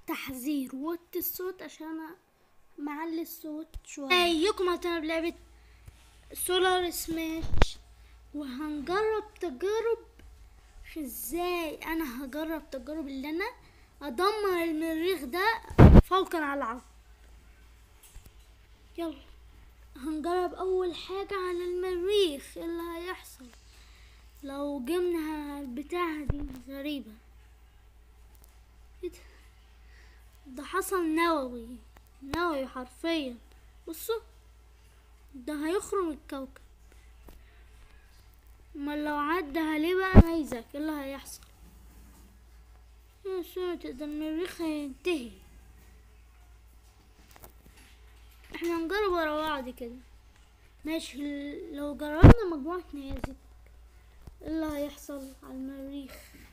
تحذير وطي الصوت عشان معلي الصوت شوية ازيكم هتنا بلعبة سولار سماش وهنجرب تجارب ازاي انا هجرب تجارب اللي انا ادمر المريخ ده فوقا على العرض يلا هنجرب اول حاجة على المريخ إيه اللي هيحصل لو جبنا البتاعة دي غريبة إيه ده؟ ده حصل نووي نووي حرفيا بصوا ده هيخرم الكوكب ما لو عدى عليه بقى نيزك ايه اللي هيحصل يا ساتر ده المريخ هينتهي احنا نجرب ورا بعض كده ماشي ال- لو جربنا مجموعة نيازك ايه اللي هيحصل على المريخ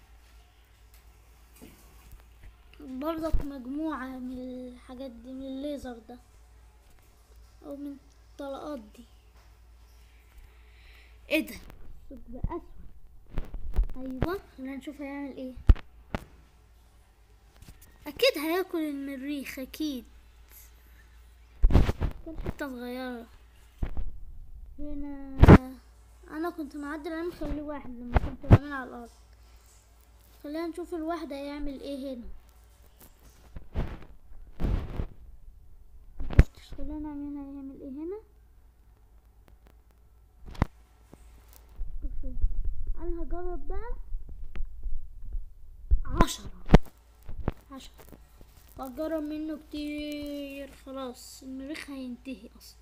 برضك مجموعة من الحاجات دي من الليزر ده او من الطلقات دي ايه ده الصوت بقى اسود ايوه خلينا نشوف هيعمل ايه اكيد هياكل المريخ اكيد كان حتة صغيرة هنا انا كنت معدل انا مخليه واحد لما كنت بعمل على الارض خلينا نشوف الواحد هيعمل ايه هنا مشفتش خلينا نعمل هيعمل ايه هنا perfect. انا هجرب بقى عشرة عشرة هجرب منه كتير خلاص المريخ هينتهي اصلا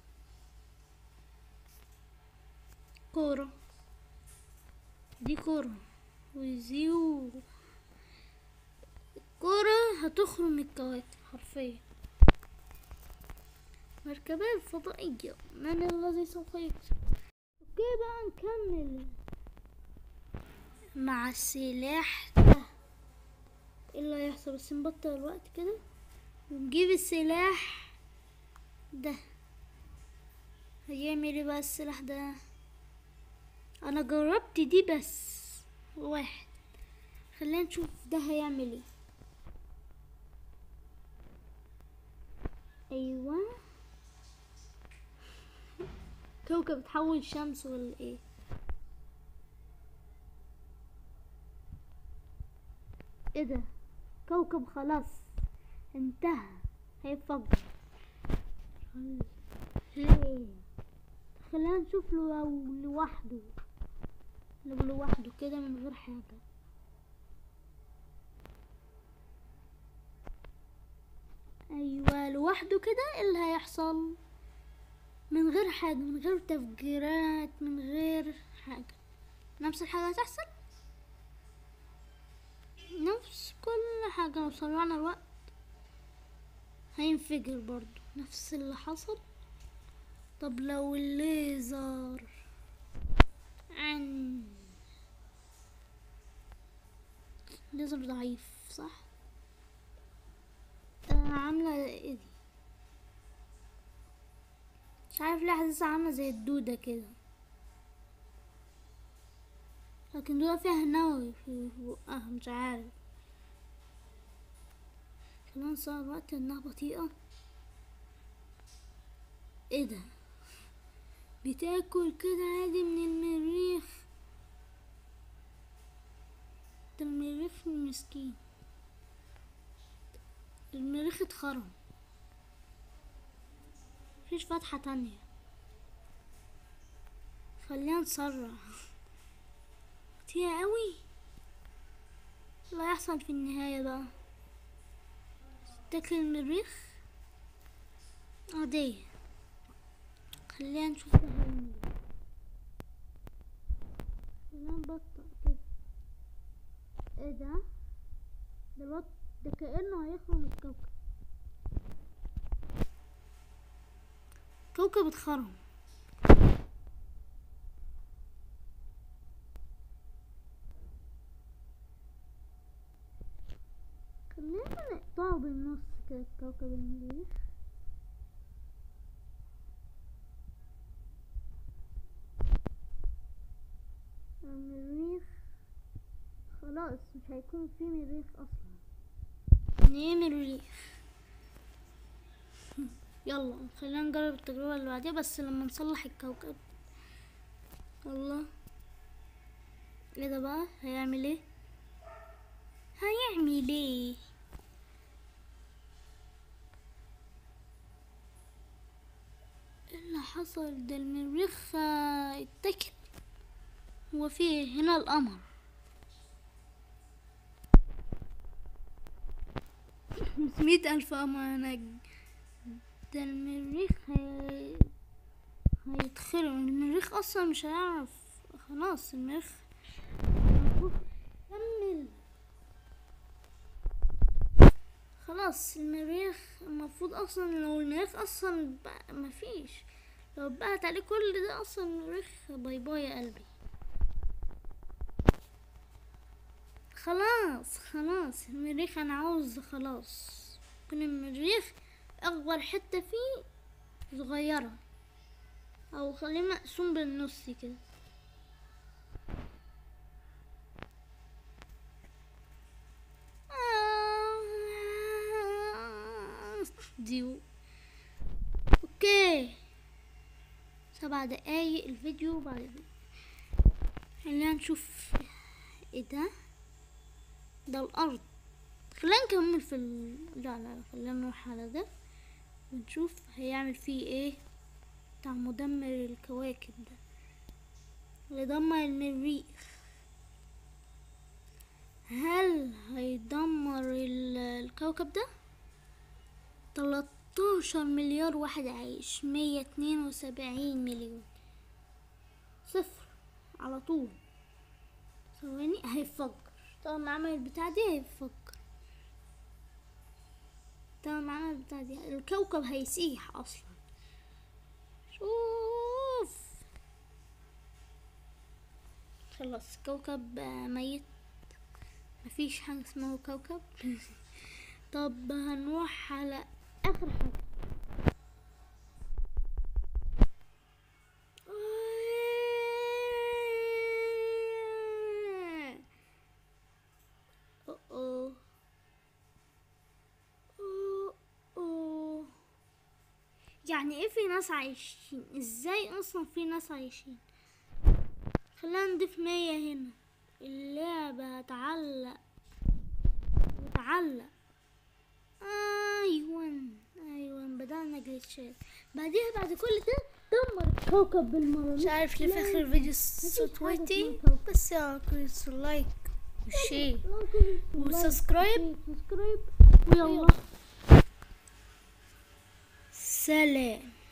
كورة دي كورة وزيو الكورة هتخرم الكواكب حرفيا مركبات فضائية من الذي سوف يكسب اوكي بقى نكمل مع السلاح ده ايه اللي هيحصل بس نبطل الوقت كده ونجيب السلاح ده هيعمل ايه بقى السلاح ده انا جربت دي بس واحد خلينا نشوف ده هيعمل ايه ايوه كوكب تحول شمس ولا ايه ايه ده كوكب خلاص انتهى هيفجر ليه خلينا نشوف لو لوحده لو لوحده كده من غير حاجة ايوه لوحده كده ايه اللي هيحصل من غير حاجة من غير تفجيرات من غير حاجة نفس الحاجة هتحصل نفس كل حاجة لو سرعنا الوقت هينفجر برضو نفس اللي حصل طب لو الليزر عن ليزر ضعيف صح آه، عاملة ايه دي مش عارف ليه حاسسها عاملة زي الدودة كده لكن دودة فيها نووي في في بقها مش عارف خلينا نصور الوقت انها بطيئة ايه ده بتاكل كده عادي من المريخ ده المريخ مسكين المريخ اتخرم مفيش فتحة تانية خلينا نسرع كتير قوي اللي هيحصل في النهاية بقى تاكل المريخ عادية خلينا نشوف ده هيعمل ايه. خلينا نبطأ كده ايه ده ده الوقت ده كأنه هيخرم الكوكب كوكب اتخرم خلينا نقطعه بالنص كده كوكب المريخ المريخ خلاص مش هيكون في مريخ اصلا يعني مريخ يلا خلينا نجرب التجربة اللي بعديها بس لما نصلح الكوكب يلا ايه ده بقى هيعمل ايه هيعمل ايه إيه اللي حصل ده المريخ آه، اتكل هو فيه هنا القمر خمسمية ألف قمر هناك ده المريخ هي... هيتخرب المريخ أصلا مش هيعرف خلاص المريخ كمل خلاص المريخ المفروض اصلا لو المريخ اصلا بقى مفيش لو بقت عليه كل ده اصلا المريخ باي باي يا قلبي خلاص خلاص المريخ انا عاوز خلاص يكون المريخ اكبر حتة فيه صغيرة او خليه مقسوم بالنص كده ديو اوكي سبع دقايق الفيديو بعد خلينا نشوف ايه ده ده الارض خلينا نكمل في ال... لا لا لا خلينا نروح على ده ونشوف هيعمل فيه ايه بتاع مدمر الكواكب ده يدمر المريخ هل هيدمر ال- الكوكب ده 13 مليار واحد عايش 172 مليون صفر على طول ثواني هيفجر طبعا ما عمل البتاع دي هيفجر طبعا ما عمل البتاع دي الكوكب هيسيح اصلا شوف خلاص كوكب آه، ميت مفيش حاجة اسمها كوكب طب هنروح على آخر حاجة أوه. أوه. أوه. يعني ايه في ناس عايشين ازاي اصلا في ناس عايشين خلينا نضيف مية هنا اللعبة هتعلق وتعلق ايوه ايوه بدأنا جليتشات بعديها بعد كل ده دمر الكوكب بالمرة مش عارف ليه في اخر الفيديو صوت ويتي بس يا كويس لايك وشير وسبسكرايب. سبسكرايب ويلا سلام